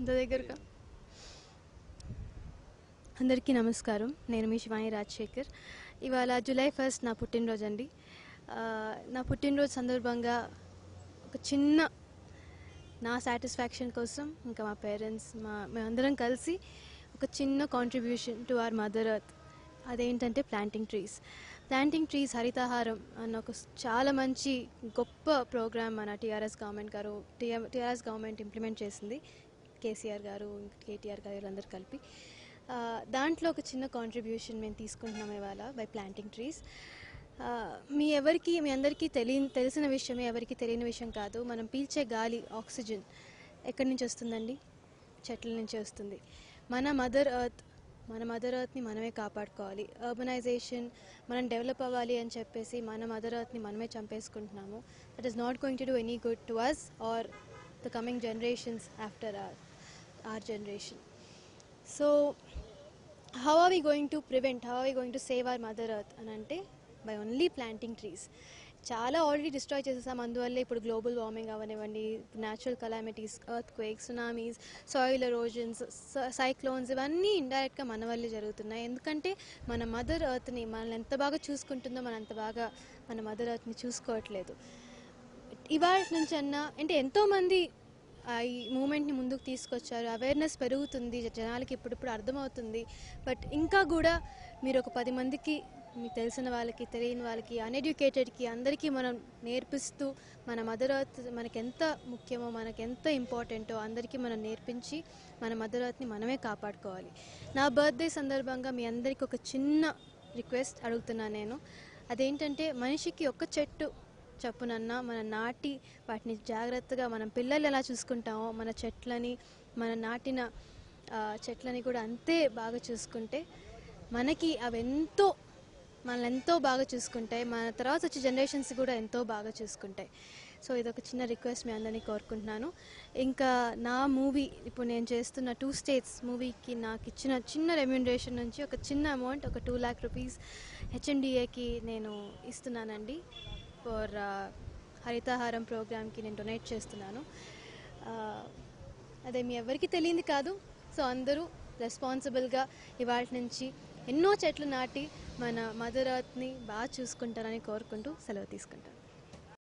ఇంత దగ్గరగా అందరికీ నమస్కారం నేను మీ శివాని రాజశేఖర్ ఇవాళ జూలై ఫస్ట్ నా పుట్టినరోజు అండి ఆ, నా పుట్టినరోజు సందర్భంగా ఒక చిన్న నా సాటిస్ఫాక్షన్ కోసం ఇంకా మా పేరెంట్స్ మా మేమందరం కలిసి ఒక చిన్న contribution to our mother earth అదేంటంటే planting trees planting trees Harithaharam అన్న ఒక స్- చాలా మంచి గొప్ప ప్రోగ్రామ్ మన టీఆర్ఎస్ గవర్నమెంట్ గారు టీఆర్ఎస్ గవర్నమెంట్ ఇంప్లిమెంట్ చేసింది కేసీఆర్ గారు కేటీఆర్ గారు వీళ్ళందరూ కలిపి ఆ, దాంట్లో ఒక చిన్న కాంట్రిబ్యూషన్ మేము తీసుకుంటున్నాం ఇవాళ బై ప్లాంటింగ్ ట్రీస్ మీ ఎవరికి మీ అందరికీ తెలియ తెలిసిన విషయమే ఎవరికి తెలియని విషయం కాదు మనం పీల్చే గాలి ఆక్సిజన్ ఎక్కడి నుంచి వస్తుందండి చెట్ల నుంచి వస్తుంది మన మదర్ ఎర్త్ మన మదర్ ఎర్త్ని మనమే కాపాడుకోవాలి అర్బనైజేషన్ మనం డెవలప్ అవ్వాలి అని చెప్పేసి మన మదర్ ఎర్త్ని మనమే చంపేసుకుంటున్నాము that is not going to do any good to us are the coming generations after are are generation so how are we going to prevent how are we going to save our mother earth అని అంటే by only planting trees చాలా already destroy చేసేసాం అందువల్ల ఇప్పుడు global warming అవనివ్వండి natural calamities earthquakes tsunamis soil erosions cyclones ఇవన్నీ ఇండైరెక్ట్గా మన వల్లే జరుగుతున్నాయి ఎందుకంటే మన మదర్ ఎర్త్ని మనల్ని ఎంత బాగా చూసుకుంటుందో మనం అంత బాగా మన మదర్ ఎర్త్ని చూసుకోవట్లేదు ఇవాళ నుంచి అన్న అంటే ఎంతోమంది ఆ ఈ మూమెంట్ని ముందుకు తీసుకొచ్చారు అవేర్నెస్ పెరుగుతుంది జ- జనాలకి ఇప్పుడిప్పుడు అర్థమవుతుంది బట్ ఇంకా కూడా మీరు ఒక పది మందికి మీకు తెలిసిన వాళ్ళకి తెలియని వాళ్ళకి అన్ఎడ్యుకేటెడ్కి అందరికీ మనం నేర్పిస్తూ మన మదర్ ఎర్త్ మనకి ఎంత ముఖ్యమో మనకి ఎంత ఇంపార్టెంటో అందరికీ మనం నేర్పించి మన మదర్ ఎర్త్ని మనమే కాపాడుకోవాలి నా బర్త్డే సందర్భంగా మీ అందరికీ ఒక చిన్న రిక్వెస్ట్ అడుగుతున్నాను నేను అదేంటంటే మనిషికి ఒక చెట్టు చప్పునన్నా మన నాటి వాటిని జాగ్రత్తగా మనం పిల్లలు ఎలా చూసుకుంటామో మన చెట్లని మన నాటిన ఆ, చెట్లని కూడా అంతే బాగా చూసుకుంటే మనకి అవి ఎంతో మనల్ని ఎంతో బాగా చూసుకుంటాయి మన తర్వాత వచ్చే జనరేషన్స్ కూడా ఎంతో బాగా చూసుకుంటాయి సో ఇదొక చిన్న రిక్వెస్ట్ మీ అందరినీ కోరుకుంటున్నాను ఇంకా నా మూవీ ఇప్పుడు నేను చేస్తున్న టూ స్టేట్స్ మూవీకి నాకు ఇచ్చిన చిన్న రెమ్యూనరేషన్ నుంచి ఒక చిన్న అమౌంట్ ఒక టూ ల్యాక్ రూపీస్ హెచ్ఎండిఏకి నేను ఇస్తున్నానండి ఫర్ హరితాహారం ప్రోగ్రామ్కి నేను డొనేట్ చేస్తున్నాను ఆ, అదే మీ ఎవరికి తెలియంది కాదు సో అందరూ రెస్పాన్సిబుల్గా ఇవాళ నుంచి ఎన్నో చెట్లు నాటి మన మదర్ ఎర్త్ని బాగా చూసుకుంటారని కోరుకుంటూ సెలవు తీసుకుంటాను